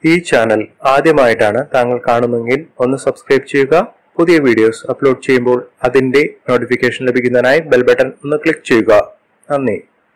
ഈ ചാനൽ ആദ്യമായിട്ടാണ് താങ്കൾ കാണുന്നതെങ്കിൽ ഒന്ന് സബ്സ്ക്രൈബ് ചെയ്യുക പുതിയ വീഡിയോസ് അപ്ലോഡ് ചെയ്യുമ്പോൾ അതിന്റെ നോട്ടിഫിക്കേഷൻ ലഭിക്കുന്നതിനായി ബെൽ ബട്ടൺ ഒന്ന് ക്ലിക്ക് ചെയ്യുക നന്ദി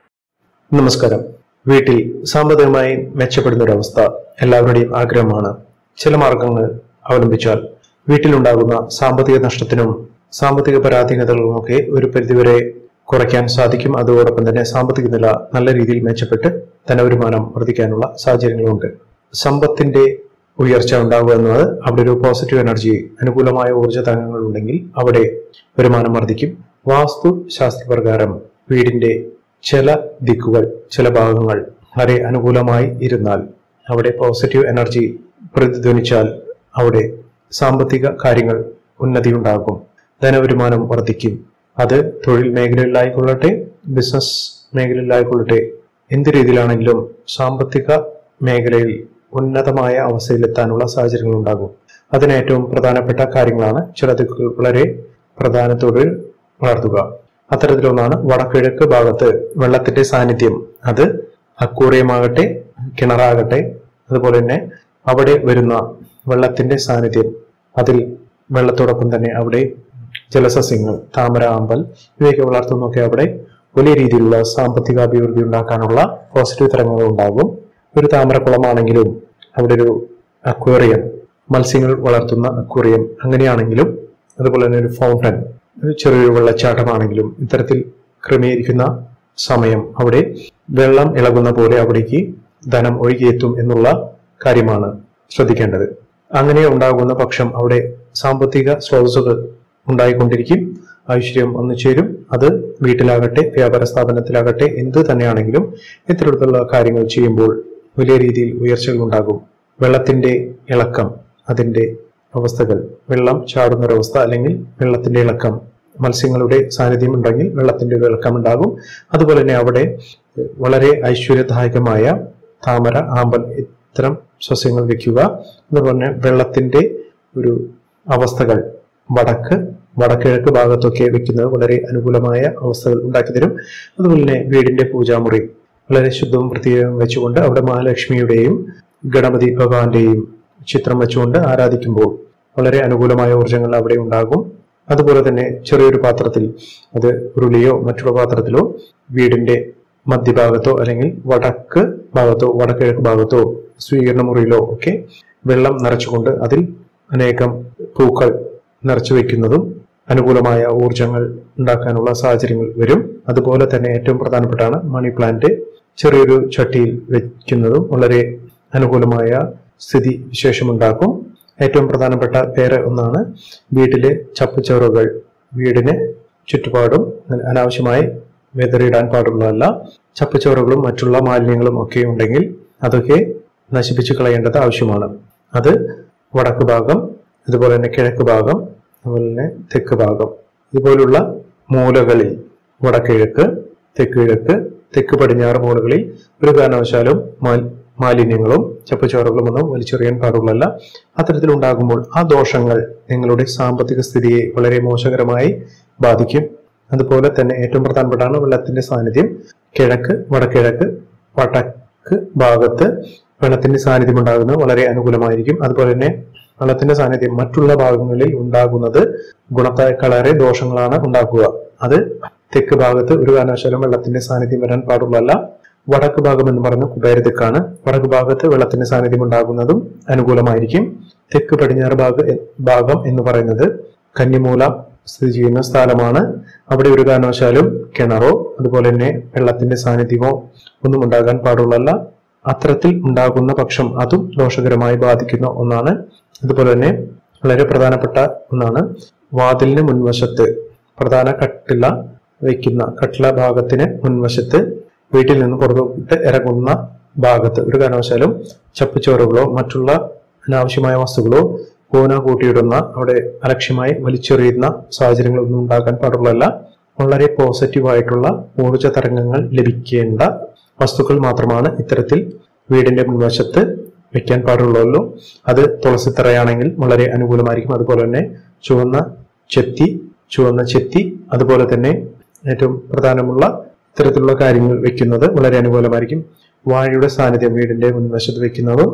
നമസ്കാരം വീട്ടിൽ സാമ്പത്തികമായി മെച്ചപ്പെടുന്ന ഒരു അവസ്ഥ എല്ലാവരുടെയും ആഗ്രഹമാണ് ചില മാർഗങ്ങൾ അവലംബിച്ചാൽ വീട്ടിലുണ്ടാകുന്ന സാമ്പത്തിക നഷ്ടത്തിനും സാമ്പത്തിക പരാധീനതകളുമൊക്കെ ഒരു പരിധിവരെ കുറയ്ക്കാൻ സാധിക്കും അതോടൊപ്പം തന്നെ സാമ്പത്തിക നില നല്ല രീതിയിൽ മെച്ചപ്പെട്ട് ധനവരുമാനം വർദ്ധിക്കാനുള്ള സാഹചര്യങ്ങളുണ്ട് സമ്പത്തിന്റെ ഉയർച്ച ഉണ്ടാവുക എന്നത് അവിടെ ഒരു പോസിറ്റീവ് എനർജി അനുകൂലമായ ഊർജ്ജ തരംഗങ്ങൾ ഉണ്ടെങ്കിൽ അവിടെ വരുമാനം വർദ്ധിക്കും വാസ്തു ശാസ്ത്രപ്രകാരം വീടിന്റെ ചില ദിക്കുകൾ ചില ഭാഗങ്ങൾ വളരെ അനുകൂലമായി ഇരുന്നാൽ അവിടെ പോസിറ്റീവ് എനർജി പ്രതിധ്വനിച്ചാൽ അവിടെ സാമ്പത്തിക കാര്യങ്ങൾ ഉന്നതി ഉണ്ടാകും ധനവരുമാനം വർദ്ധിക്കും അത് തൊഴിൽ മേഖലയിലായിക്കൊള്ളട്ടെ ബിസിനസ് മേഖലയിലായിക്കൊള്ളട്ടെ എന്ത് രീതിയിലാണെങ്കിലും സാമ്പത്തിക മേഖലയിൽ ഉന്നതമായ അവസ്ഥയിലെത്താനുള്ള സാഹചര്യങ്ങൾ ഉണ്ടാകും അതിന് ഏറ്റവും പ്രധാനപ്പെട്ട കാര്യങ്ങളാണ് ചില ദിക്കുകൾ വളരെ പ്രധാനത്തോട് വളർത്തുക അത്തരത്തിലൊന്നാണ് വടക്കിഴക്ക് ഭാഗത്ത് വെള്ളത്തിന്റെ സാന്നിധ്യം അത് അക്കൂറിയമാകട്ടെ കിണറാകട്ടെ അതുപോലെ തന്നെ അവിടെ വരുന്ന വെള്ളത്തിന്റെ സാന്നിധ്യം അതിൽ വെള്ളത്തോടൊപ്പം തന്നെ അവിടെ ജലസസ്യങ്ങൾ താമര ആമ്പൽ ഇവയൊക്കെ വളർത്തുന്നൊക്കെ അവിടെ വലിയ രീതിയിലുള്ള സാമ്പത്തിക അഭിവൃദ്ധി ഉണ്ടാക്കാനുള്ള പോസിറ്റീവ് തരംഗങ്ങൾ ഉണ്ടാകും ഒരു താമരക്കുളമാണെങ്കിലും അവിടെ ഒരു അക്വേറിയം മത്സ്യങ്ങൾ വളർത്തുന്ന അക്വേറിയം അങ്ങനെയാണെങ്കിലും അതുപോലെ തന്നെ ഒരു ഫൗണ്ടൻ ഒരു ചെറിയൊരു വെള്ളച്ചാട്ടമാണെങ്കിലും ഇത്തരത്തിൽ ക്രമീകരിക്കുന്ന സമയം അവിടെ വെള്ളം ഇളകുന്ന പോലെ അവിടേക്ക് ധനം ഒഴുകിയെത്തും എന്നുള്ള കാര്യമാണ് ശ്രദ്ധിക്കേണ്ടത് അങ്ങനെ ഉണ്ടാകുന്ന പക്ഷം അവിടെ സാമ്പത്തിക സ്രോതസ്സുകൾ ഉണ്ടായിക്കൊണ്ടിരിക്കും ഐശ്വര്യം വന്നു ചേരും അത് വീട്ടിലാകട്ടെ വ്യാപാര സ്ഥാപനത്തിലാകട്ടെ എന്ത് തന്നെയാണെങ്കിലും ഇത്തരത്തിലുള്ള കാര്യങ്ങൾ ചെയ്യുമ്പോൾ വലിയ രീതിയിൽ ഉയർച്ചകൾ ഉണ്ടാകും വെള്ളത്തിന്റെ ഇളക്കം അതിന്റെ അവസ്ഥകൾ വെള്ളം ചാടുന്നൊരവസ്ഥ അല്ലെങ്കിൽ വെള്ളത്തിന്റെ ഇളക്കം മത്സ്യങ്ങളുടെ സാന്നിധ്യം ഉണ്ടെങ്കിൽ വെള്ളത്തിന്റെ ഒരു ഇളക്കം ഉണ്ടാകും അതുപോലെ തന്നെ അവിടെ വളരെ ഐശ്വര്യദായകമായ താമര ആമ്പൽ ഇത്തരം സസ്യങ്ങൾ വെക്കുക അതുപോലെ തന്നെ വെള്ളത്തിന്റെ ഒരു അവസ്ഥകൾ വടക്ക് വടക്കിഴക്ക് ഭാഗത്തൊക്കെ വെക്കുന്നത് വളരെ അനുകൂലമായ അവസ്ഥകൾ ഉണ്ടാക്കി തരും അതുപോലെ തന്നെ വീടിന്റെ പൂജാമുറി വളരെ ശുദ്ധവും വൃത്തിയും വെച്ചുകൊണ്ട് അവിടെ മഹാലക്ഷ്മിയുടെയും ഗണപതി ഭഗവാന്റെയും ചിത്രം വെച്ചുകൊണ്ട് ആരാധിക്കുമ്പോൾ വളരെ അനുകൂലമായ ഊർജ്ജങ്ങൾ അവിടെ ഉണ്ടാകും അതുപോലെ തന്നെ ചെറിയൊരു പാത്രത്തിൽ അത് ഉരുളിയോ മറ്റുള്ള പാത്രത്തിലോ വീടിന്റെ മധ്യഭാഗത്തോ അല്ലെങ്കിൽ വടക്ക് ഭാഗത്തോ വടക്കിഴക്ക് ഭാഗത്തോ സ്വീകരണ മുറിയിലോ ഒക്കെ വെള്ളം നിറച്ചുകൊണ്ട് അതിൽ അനേകം പൂക്കൾ നിറച്ചു വെക്കുന്നതും അനുകൂലമായ ഊർജങ്ങൾ ഉണ്ടാക്കാനുള്ള സാഹചര്യങ്ങൾ വരും അതുപോലെ തന്നെ ഏറ്റവും പ്രധാനപ്പെട്ടാണ് മണി പ്ലാന്റ് ചെറിയൊരു ചട്ടിയിൽ വെക്കുന്നതും വളരെ അനുകൂലമായ സ്ഥിതി വിശേഷമുണ്ടാക്കും ഏറ്റവും പ്രധാനപ്പെട്ട പേര് ഒന്നാണ് വീട്ടിലെ ചപ്പുചവറുകൾ വീടിന് ചുറ്റുപാടും അനാവശ്യമായി വെതറിയിടാൻ പാടുള്ളതല്ല ചപ്പുചവറുകളും മറ്റുള്ള മാലിന്യങ്ങളും ഒക്കെ ഉണ്ടെങ്കിൽ അതൊക്കെ നശിപ്പിച്ചു കളയേണ്ടത് ആവശ്യമാണ് അത് വടക്ക് ഭാഗം അതുപോലെ തന്നെ കിഴക്ക് ഭാഗം അതുപോലെ തന്നെ തെക്ക് ഭാഗം ഇതുപോലുള്ള മൂലകളിൽ വടക്കിഴക്ക് തെക്ക് കിഴക്ക് തെക്ക് പടിഞ്ഞാറ് മൂലകളിൽ ഒരു കാരണവശാലും മാൽ- മാലിന്യങ്ങളും ചപ്പുചോറുകളും ഒന്നും വലിച്ചെറിയാൻ പാടുള്ളതല്ല അത്തരത്തിലുണ്ടാകുമ്പോൾ ആ ദോഷങ്ങൾ നിങ്ങളുടെ സാമ്പത്തിക സ്ഥിതിയെ വളരെ മോശകരമായി ബാധിക്കും അതുപോലെ തന്നെ ഏറ്റവും പ്രധാനപ്പെട്ടാണ് വെള്ളത്തിന്റെ സാന്നിധ്യം കിഴക്ക് വടക്കിഴക്ക് വടക്ക് ഭാഗത്ത് വെള്ളത്തിന്റെ സാന്നിധ്യം ഉണ്ടാകുന്നത് വളരെ അനുകൂലമായിരിക്കും അതുപോലെ തന്നെ വെള്ളത്തിന്റെ സാന്നിധ്യം മറ്റുള്ള ഭാഗങ്ങളിൽ ഉണ്ടാകുന്നത് ഗുണത്തേക്കാളേറെ ദോഷങ്ങളാണ് ഉണ്ടാക്കുക അത് തെക്ക് ഭാഗത്ത് ഒരു കാരണവശാലും വെള്ളത്തിന്റെ സാന്നിധ്യം വരാൻ പാടുള്ളതല്ല വടക്ക് ഭാഗം എന്ന് പറയുന്ന കുബേര തെക്കാണ് വടക്ക് ഭാഗത്ത് വെള്ളത്തിന്റെ സാന്നിധ്യം ഉണ്ടാകുന്നതും അനുകൂലമായിരിക്കും തെക്ക് പടിഞ്ഞാറ് ഭാഗ ഭാഗം എന്ന് പറയുന്നത് കന്നിമൂല സ്ഥിതി ചെയ്യുന്ന സ്ഥലമാണ് അവിടെ ഒരു കാരണവശാലും കിണറോ അതുപോലെ തന്നെ വെള്ളത്തിന്റെ സാന്നിധ്യമോ ഒന്നും ഉണ്ടാകാൻ പാടുള്ളതല്ല അത്തരത്തിൽ ഉണ്ടാകുന്ന പക്ഷം അതും ദോഷകരമായി ബാധിക്കുന്ന ഒന്നാണ് അതുപോലെ തന്നെ വളരെ പ്രധാനപ്പെട്ട ഒന്നാണ് വാതിലിന് മുൻവശത്ത് പ്രധാന കട്ടില വയ്ക്കുന്ന കട്ടില ഭാഗത്തിന് മുൻവശത്ത് വീട്ടിൽ നിന്ന് പുറത്തോട്ട് ഇറങ്ങുന്ന ഭാഗത്ത് ഒരു കാരണവശാലും ചപ്പുചോറുകളോ മറ്റുള്ള അനാവശ്യമായ വസ്തുക്കളോ കൂന കൂട്ടിയിടുന്ന അവിടെ അലക്ഷ്യമായി വലിച്ചെറിയുന്ന സാഹചര്യങ്ങളൊന്നും ഉണ്ടാകാൻ പാടുള്ളതല്ല വളരെ പോസിറ്റീവായിട്ടുള്ള ഊർജ തരംഗങ്ങൾ ലഭിക്കേണ്ട വസ്തുക്കൾ മാത്രമാണ് ഇത്തരത്തിൽ വീടിന്റെ മുൻവശത്ത് വെക്കാൻ പാടുള്ളൂ അത് തുളസിത്തറയാണെങ്കിൽ വളരെ അനുകൂലമായിരിക്കും അതുപോലെ തന്നെ ചുവന്ന ചെത്തി ചുവന്ന ചെത്തി അതുപോലെ തന്നെ ഏറ്റവും പ്രധാനമുള്ള ഇത്തരത്തിലുള്ള കാര്യങ്ങൾ വെക്കുന്നത് വളരെ അനുകൂലമായിരിക്കും വാഴയുടെ സാന്നിധ്യം വീടിന്റെ മുൻവശത്ത് വെക്കുന്നതും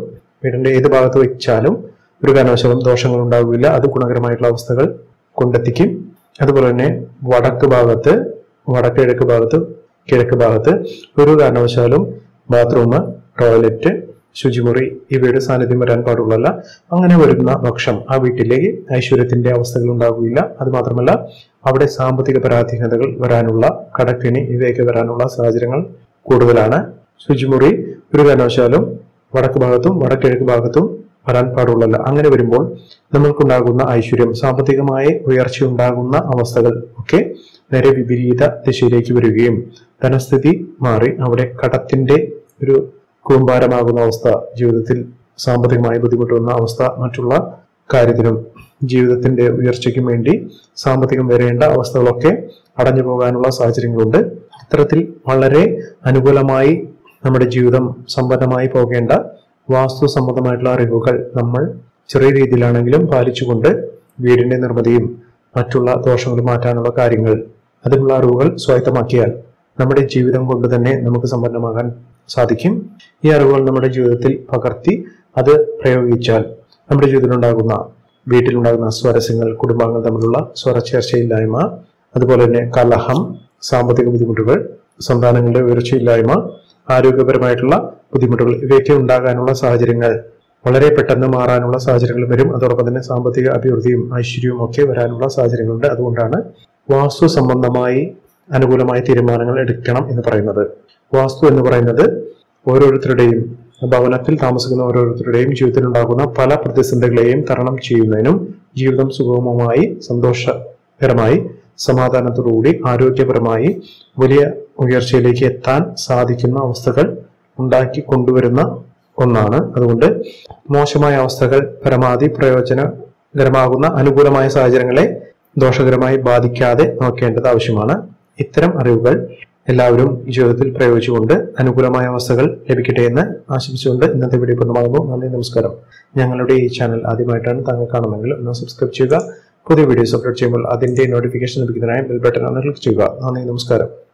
വീടിന്റെ ഏത് ഭാഗത്ത് വെച്ചാലും ഒരു കാരണവശാലും ദോഷങ്ങൾ ഉണ്ടാവില്ല അത് ഗുണകരമായിട്ടുള്ള അവസ്ഥകൾ കൊണ്ടെത്തിക്കും അതുപോലെ തന്നെ വടക്ക് ഭാഗത്ത് വടക്ക് കിഴക്ക് ഭാഗത്ത് കിഴക്ക് ഭാഗത്ത് ഒരു കാരണവശാലും ബാത്റൂം ടോയ്ലറ്റ് ശുചിമുറി ഇവയുടെ സാന്നിധ്യം വരാൻ പാടുള്ളതല്ല അങ്ങനെ വരുന്ന പക്ഷം ആ വീട്ടിലേക്ക് ഐശ്വര്യത്തിന്റെ അവസ്ഥകൾ ഉണ്ടാകില്ല അത് മാത്രമല്ല അവിടെ സാമ്പത്തിക പരാധീനതകൾ വരാനുള്ള കടക്കിണി ഇവയൊക്കെ വരാനുള്ള സാഹചര്യങ്ങൾ കൂടുതലാണ് ശുചിമുറി ഒരു കാരണവശാലും വടക്ക് ഭാഗത്തും വടക്കിഴക്ക് ഭാഗത്തും വരാൻ പാടുള്ളതല്ല അങ്ങനെ വരുമ്പോൾ നമ്മൾക്കുണ്ടാകുന്ന ഐശ്വര്യം സാമ്പത്തികമായ ഉയർച്ച ഉണ്ടാകുന്ന അവസ്ഥകൾ ഒക്കെ നേരെ വിപരീത ദിശയിലേക്ക് വരികയും ധനസ്ഥിതി മാറി അവിടെ കടത്തിന്റെ ഒരു കൂമ്പാരമാകുന്ന അവസ്ഥ ജീവിതത്തിൽ സാമ്പത്തികമായി ബുദ്ധിമുട്ടുന്ന അവസ്ഥ മറ്റുള്ള കാര്യത്തിനും ജീവിതത്തിന്റെ ഉയർച്ചയ്ക്കും വേണ്ടി സാമ്പത്തികം വരേണ്ട അവസ്ഥകളൊക്കെ അടഞ്ഞു പോകാനുള്ള സാഹചര്യങ്ങളുണ്ട് ഇത്തരത്തിൽ വളരെ അനുകൂലമായി നമ്മുടെ ജീവിതം സമ്പന്നമായി പോകേണ്ട വാസ്തു സംബന്ധമായിട്ടുള്ള അറിവുകൾ നമ്മൾ ചെറിയ രീതിയിലാണെങ്കിലും പാലിച്ചുകൊണ്ട് വീടിന്റെ നിർമ്മിതിയും മറ്റുള്ള ദോഷങ്ങൾ മാറ്റാനുള്ള കാര്യങ്ങൾ അതിനുള്ള അറിവുകൾ സ്വായത്തമാക്കിയാൽ നമ്മുടെ ജീവിതം കൊണ്ട് തന്നെ നമുക്ക് സമ്പന്നമാകാൻ സാധിക്കും ഈ അറിവുകൾ നമ്മുടെ ജീവിതത്തിൽ പകർത്തി അത് പ്രയോഗിച്ചാൽ നമ്മുടെ ജീവിതത്തിലുണ്ടാകുന്ന വീട്ടിലുണ്ടാകുന്ന സ്വരസ്യങ്ങൾ കുടുംബാംഗങ്ങൾ തമ്മിലുള്ള സ്വരച്ചേർച്ചയില്ലായ്മ അതുപോലെ തന്നെ കലഹം സാമ്പത്തിക ബുദ്ധിമുട്ടുകൾ സന്താനങ്ങളുടെ ഉയർച്ചയില്ലായ്മ ആരോഗ്യപരമായിട്ടുള്ള ബുദ്ധിമുട്ടുകൾ ഇവയൊക്കെ ഉണ്ടാകാനുള്ള സാഹചര്യങ്ങൾ വളരെ പെട്ടെന്ന് മാറാനുള്ള സാഹചര്യങ്ങൾ വരും അതോടൊപ്പം തന്നെ സാമ്പത്തിക അഭിവൃദ്ധിയും ഐശ്വര്യവും ഒക്കെ വരാനുള്ള സാഹചര്യങ്ങളുണ്ട് അതുകൊണ്ടാണ് വാസ്തു സംബന്ധമായി അനുകൂലമായ തീരുമാനങ്ങൾ എടുക്കണം എന്ന് പറയുന്നത് വാസ്തു എന്ന് പറയുന്നത് ഓരോരുത്തരുടെയും ഭവനത്തിൽ താമസിക്കുന്ന ഓരോരുത്തരുടെയും ജീവിതത്തിൽ ഉണ്ടാകുന്ന പല പ്രതിസന്ധികളെയും തരണം ചെയ്യുന്നതിനും ജീവിതം സുഗമമായി സന്തോഷകരമായി സമാധാനത്തോടുകൂടി ആരോഗ്യപരമായി വലിയ ഉയർച്ചയിലേക്ക് എത്താൻ സാധിക്കുന്ന അവസ്ഥകൾ ഉണ്ടാക്കി കൊണ്ടുവരുന്ന ഒന്നാണ് അതുകൊണ്ട് മോശമായ അവസ്ഥകൾ പരമാവധി പ്രയോജനകരമാകുന്ന അനുകൂലമായ സാഹചര്യങ്ങളെ ദോഷകരമായി ബാധിക്കാതെ നോക്കേണ്ടത് ആവശ്യമാണ് ഇത്തരം അറിവുകൾ എല്ലാവരും ജീവിതത്തിൽ പ്രയോഗിച്ചുകൊണ്ട് അനുകൂലമായ അവസ്ഥകൾ ലഭിക്കട്ടെ എന്ന് ആശംസിച്ചുകൊണ്ട് ഇന്നത്തെ വീഡിയോ പൂർണ്ണമാകുന്നു നന്ദി നമസ്കാരം ഞങ്ങളുടെ ഈ ചാനൽ ആദ്യമായിട്ടാണ് താങ്കൾ കാണുമെങ്കിൽ ഒന്ന് സബ്സ്ക്രൈബ് ചെയ്യുക പുതിയ വീഡിയോസ് അപ്ലോഡ് ചെയ്യുമ്പോൾ അതിന്റെ നോട്ടിഫിക്കേഷൻ ലഭിക്കുന്നതിനായി ബെൽ ബട്ടൺ ഒന്ന് ക്ലിക്ക് ചെയ്യുക നന്ദി നമസ്കാരം